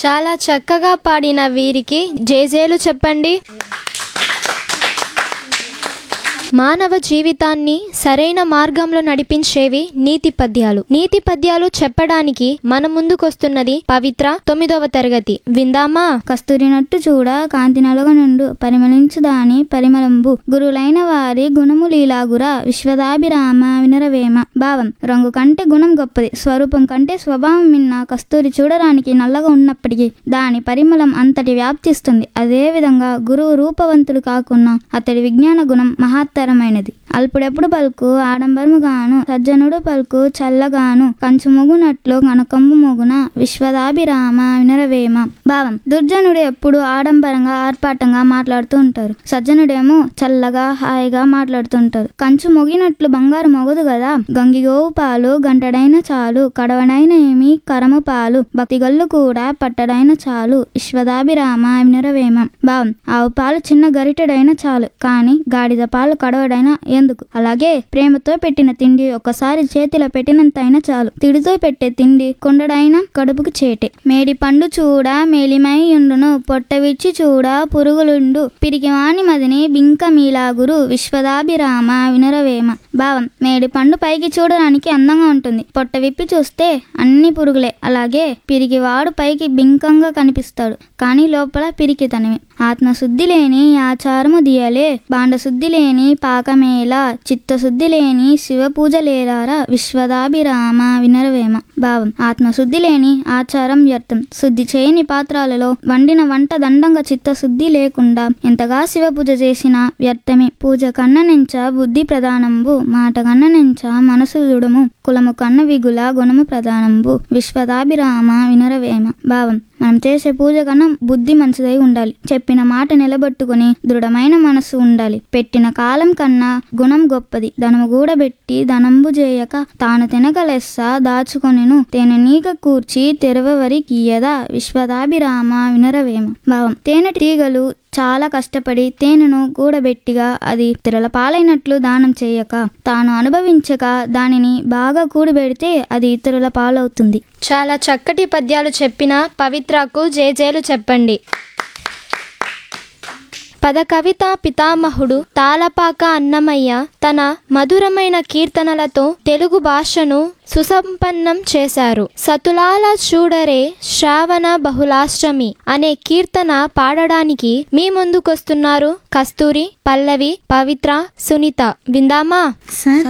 చాలా చక్కగా పాడిన వీరికి జేజేలు చెప్పండి మానవ జీవితాన్ని సరైన మార్గంలో నడిపించేవి నీతి పద్యాలు నీతి పద్యాలు చెప్పడానికి మన ముందుకొస్తున్నది పవిత్ర తొమ్మిదవ తరగతి విందామా కస్తూరినట్టు చూడ కాంతి నలుగనుండు పరిమళించు దాని పరిమళంబు గురులైన వారి గుణము లీలాగుర విశ్వదాభిరామ వినరవేమ భావం రంగు కంటే గుణం గొప్పది స్వరూపం కంటే స్వభావం మిన్న కస్తూరి చూడడానికి నల్లగా ఉన్నప్పటికీ దాని పరిమళం అంతటి వ్యాప్తిస్తుంది అదే విధంగా గురువు రూపవంతుడు కాకున్నా అతడి విజ్ఞాన గుణం మహత్తరమైనది అల్పుడెప్పుడు పలుకు ఆడంబరముగాను సజ్జనుడు పలుకు చల్లగాను కంచు మొగునట్లు కనకంబు మొగున విశ్వదాభిరామ వినరవేమ భావం దుర్జనుడు ఎప్పుడు ఆడంబరంగా ఆర్పాటంగా మాట్లాడుతూ ఉంటారు సజ్జనుడేమో చల్లగా హాయిగా మాట్లాడుతుంటారు కంచు మొగినట్లు బంగారు మొగదు కదా గంగిగోవు పాలు గంటడైన చాలు కడవడైన ఏమి కరము పాలు భక్తిగల్లు కూడా పట్టడైన చాలు విశ్వదాభిరామ వినరవేమ భావం ఆవు పాలు చిన్న గరిటెడైన చాలు కానీ గాడిద పాలు కడవడైన ఎందుకు అలాగే ప్రేమతో పెట్టిన తిండి ఒక్కసారి చేతిలో పెట్టినంత అయినా చాలు తిడితో పెట్టే తిండి కొండడైన కడుపుకు చేటే మేడి పండు చూడ మేలిమై ఉండును పొట్ట విచ్చి చూడ పురుగులుండు పిరికివాని మదిని బింక మీలాగురు విశ్వదాభిరామ వినరవేమ భావం మేడి పండు పైకి చూడడానికి అందంగా ఉంటుంది పొట్ట విప్పి చూస్తే అన్ని పురుగులే అలాగే పిరికివాడు పైకి బింకంగా కనిపిస్తాడు కానీ లోపల పిరికితనమే ఆత్మశుద్ధి లేని ఆచారము దియలే బాండశుద్ధి లేని పాకమేలా చిత్తశుద్ధి లేని శివ పూజ లేరారా విశ్వదాభిరామ వినరవేమ భావం ఆత్మశుద్ధి లేని ఆచారం వ్యర్థం శుద్ధి చేయని పాత్రలలో వండిన వంట దండంగా చిత్తశుద్ధి లేకుండా ఎంతగా శివ పూజ చేసినా వ్యర్థమే పూజ కన్న నెంచ బుద్ధి ప్రధానంబు మాట కన్న నెంచ మనసు దుడుము కులము కన్న విగుల గుణము ప్రధానంబు విశ్వదాభిరామ వినరవేమ భావం మనం చేసే పూజ కన్నా బుద్ధి మంచిదై ఉండాలి చెప్పిన మాట నిలబెట్టుకుని దృఢమైన మనస్సు ఉండాలి పెట్టిన కాలం కన్నా గుణం గొప్పది ధనము కూడబెట్టి ధనంబు చేయక తాను తినగ లెస్స దాచుకొనిను తేనె నీగ కూర్చి తెరవవరి గీయదా విశ్వదాభిరామ వినరవేమ భావం తేనె తీగలు చాలా కష్టపడి తేనెను కూడబెట్టిగా అది తిరల పాలైనట్లు దానం చేయక తాను అనుభవించక దానిని బాగా కూడబెడితే అది ఇతరుల పాలవుతుంది చాలా చక్కటి పద్యాలు చెప్పిన పవిత్రకు జేజేలు చెప్పండి పద కవిత పితామహుడు తాళపాక అన్నమయ్య తన మధురమైన కీర్తనలతో తెలుగు భాషను సుసంపన్నం చేశారు సతులాల చూడరే శ్రావణ బహుళాష్టమి అనే కీర్తన పాడడానికి మీ ముందుకొస్తున్నారు కస్తూరి పల్లవి పవిత్ర సునీత విందామా